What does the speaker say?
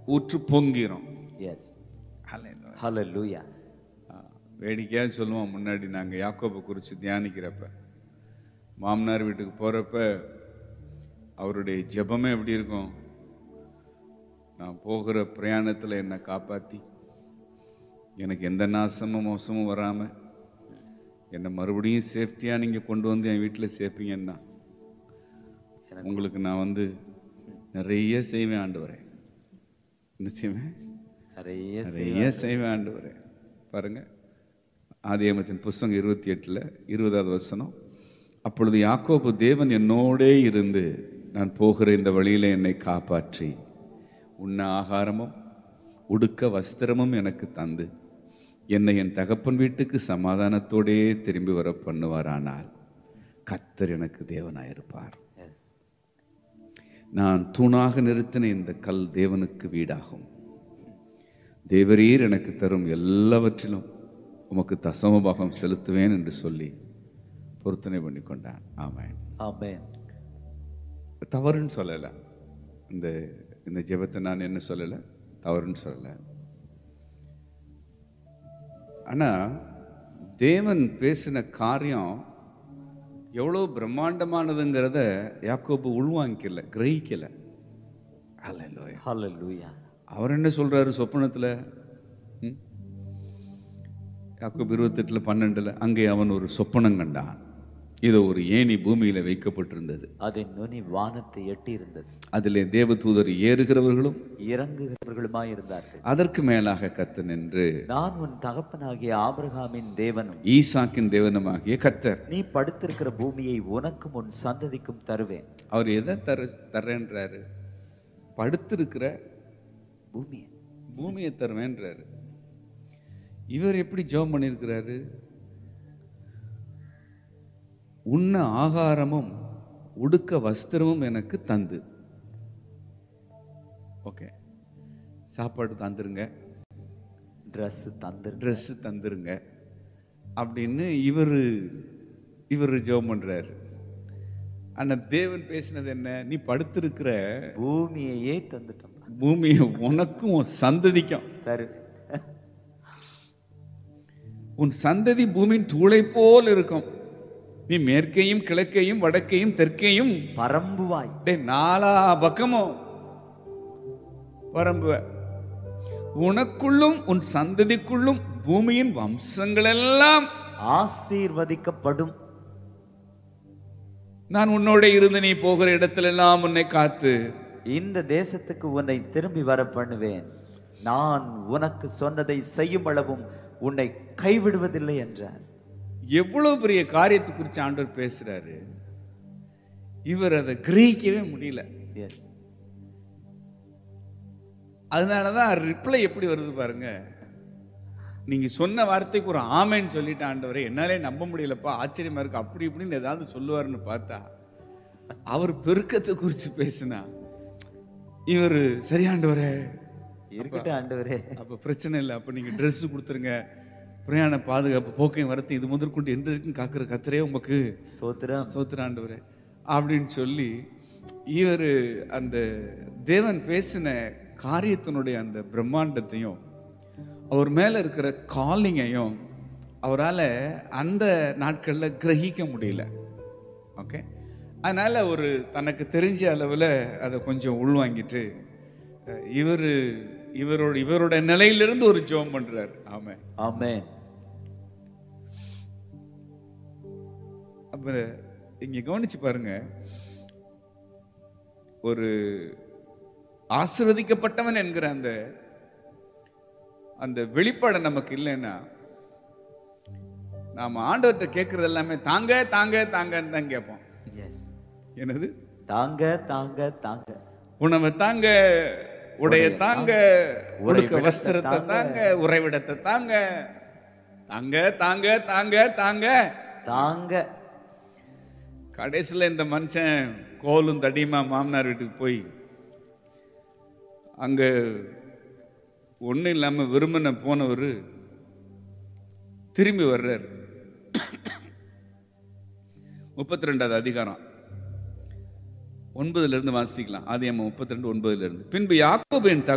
ஊற்று பொங்கிரும் Yes. Hallelujah. Hallelujah. வேடிக்கையாக சொல்லுவோம் முன்னாடி நாங்கள் யாக்கோபை குறித்து தியானிக்கிறப்ப மாமனார் வீட்டுக்கு போகிறப்ப அவருடைய ஜெபமே எப்படி இருக்கும் நான் போகிற பிரயாணத்தில் என்னை காப்பாற்றி எனக்கு எந்த நாசமும் மோசமும் வராமல் என்னை மறுபடியும் சேஃப்டியாக நீங்கள் கொண்டு வந்து என் வீட்டில் சேர்ப்பீங்கன்னா உங்களுக்கு நான் வந்து நிறைய செய்வேன் ஆண்டு வரேன் என்ன செய்வேன் நிறைய நிறைய செய்வேன் ஆண்டவரே பாருங்க ஆதியாமத்தின் புஸ்தகம் இருபத்தி எட்டில் இருபதாவது வசனம் அப்பொழுது யாக்கோபு தேவன் என்னோடே இருந்து நான் போகிற இந்த வழியில என்னை காப்பாற்றி உண்ண ஆகாரமும் உடுக்க வஸ்திரமும் எனக்கு தந்து என்னை என் தகப்பன் வீட்டுக்கு சமாதானத்தோடே திரும்பி வர பண்ணுவாரானால் கர்த்தர் எனக்கு தேவனாயிருப்பார் Yes. நான் தூணாக நிறுத்தின இந்த கல் தேவனுக்கு வீடாகும் தேவரீர் எனக்கு தரும் எல்லாவற்றிலும் உமக்கு தசமபாகம் செலுத்துவேன் என்று சொல்லி பொருத்தனை பண்ணி கொண்டான் ஆமாம் Amen. தவறுன்னு சொல்லலை இந்த இந்த ஜெபத்தை நான் என்ன சொல்லலை தவறுன்னு சொல்லலை ஆனால் தேவன் பேசின காரியம் எவ்வளோ பிரம்மாண்டமானதுங்கிறத யாக்கோபு உள்வாங்கிக்கல கிரகிக்கல அல்ல Hallelujah. அவர் என்ன சொல்றாரு சொப்பனத்தில் யாக்கோபு இருபத்தெட்டுல பன்னெண்டுல அங்கே அவன் ஒரு சொப்பனம் கண்டான் இது ஒரு ஏணி பூமியில வைக்கப்பட்டிருந்தது அதன் நுனி வானத்தை எட்டி இருந்தது அதிலே தேவதூதர் ஏறுகிறவர்களும் இறங்குகிறவர்களுமாய் இருந்தார்கள் அதற்கு மேலாக கத்து நின்று நான் உன் தகப்பனாகிய ஆபிரகாமின் தேவனும் ஈசாக்கின் தேவனுமாகிய கர்த்தர் நீ படுத்திருக்கிற பூமியை உனக்கும் உன் சந்ததிக்கும் தருவேன் அவர் எதை தர தர்றேன்றாரு படுத்திருக்கிற பூமியை பூமியை தருவேன்றாரு இவர் எப்படி ஜெபம் பண்ணியிருக்கிறாரு உண்ண ஆகாரமும் உடுக்க வஸ்திரமும் எனக்கு தந்து ஓகே சாப்பாடு தந்துருங்க ட்ரெஸ் தந்துரு ட்ரெஸ்ஸு தந்துருங்க அப்படின்னு இவர் இவர் ஜெபம் பண்றாரு ஆனா தேவன் பேசினது என்ன நீ படுத்திருக்கிற பூமியையே தந்துட்டோம் பூமியை உனக்கும் உன் சந்ததிக்கும் தரு உன் சந்ததி பூமியின் தூளை போல் இருக்கும் நீ மேற்கையும் கிழக்கையும் வடக்கையும் தெற்கையும் பரம்புவாய் டேய் நாலா பக்கமும் பரம்புவ உனக்குள்ளும் உன் சந்ததிக்குள்ளும் பூமியின் வம்சங்களெல்லாம் ஆசீர்வதிக்கப்படும் நான் உன்னோட இருந்து நீ போகிற இடத்திலெல்லாம் உன்னை காத்து இந்த தேசத்துக்கு உன்னை திரும்பி வர பண்ணுவேன் நான் உனக்கு சொன்னதை செய்யும் அளவும் உன்னை கைவிடுவதில்லை என்றார் எவ்வளவு பெரிய காரியத்தை குறித்து ஆண்டவர் பேசுறாரு இவர் அதை கிரகிக்கவே முடியல எஸ் அதனாலதான் ரிப்ளை எப்படி வருது பாருங்க நீங்க சொன்ன வார்த்தைக்கு ஒரு ஆமைன்னு சொல்லிட்டு ஆண்டவரே என்னாலே நம்ப முடியலப்பா ஆச்சரியமா இருக்கு அப்படி இப்படின்னு ஏதாவது சொல்லுவாருன்னு பார்த்தா அவர் பெருக்கத்தை குறித்து பேசினா இவர் சரியாண்டவரே இருக்கட்டும் ஆண்டவரே அப்ப பிரச்சனை இல்லை அப்ப நீங்க Dress கொடுத்துருங்க பிரயாண பாதுகாப்பு போக்கையும் வரத்து இது முதற்கொண்டு என்று இருக்கும் காக்கிற கத்தரே உமக்கு ஸ்தோத்திரம் ஸ்தோத்திர ஆண்டவரே அப்படின்னு சொல்லி இவர் அந்த தேவன் பேசின காரியத்தினுடைய அந்த பிரம்மாண்டத்தையும் அவர் மேல இருக்கிற காலிங்கையும் அவரால் அந்த நாட்களில் கிரகிக்க முடியல ஓகே அதனால ஒரு தனக்கு தெரிஞ்ச அளவில் அதை கொஞ்சம் உள்வாங்கிட்டு இவர் இவரோட இவரோட நிலையிலிருந்து ஒரு ஜோம் பண்றாரு ஆமாம் ஆமென் அப்ப இங்க கவனிச்சு பாருங்க ஒரு ஆசிர்வதிக்கப்பட்டவன் என்கிற அந்த அந்த வெளிப்பாடு நமக்கு இல்லைன்னா நாம ஆண்டவர்கிட்ட கேட்கறது எல்லாமே தாங்க தாங்க தாங்கன்னு தான் கேட்போம் எஸ் என்னது தாங்க தாங்க தாங்க உணவை தாங்க உடைய தாங்க உடுக்க உறைவிடத்தை வஸ்திரத்தை தாங்க. தாங்க உறைவிடத்தை தாங்க தாங்க தாங்க தாங்க தாங்க தாங்க கடைசியில் இந்த மனுஷன் கோலும் தடியுமா மாமனார் வீட்டுக்கு போய் அங்கே ஒன்றும் இல்லாமல் விரும்பின போனவர் திரும்பி வர்றார் முப்பத்தி ரெண்டாவது அதிகாரம் ஒன்பதுல இருந்து வாசிக்கலாம் ஆதியாமம் முப்பத்தி ரெண்டு ஒன்பதுல இருந்து பின்பு யாக்கோபின் தக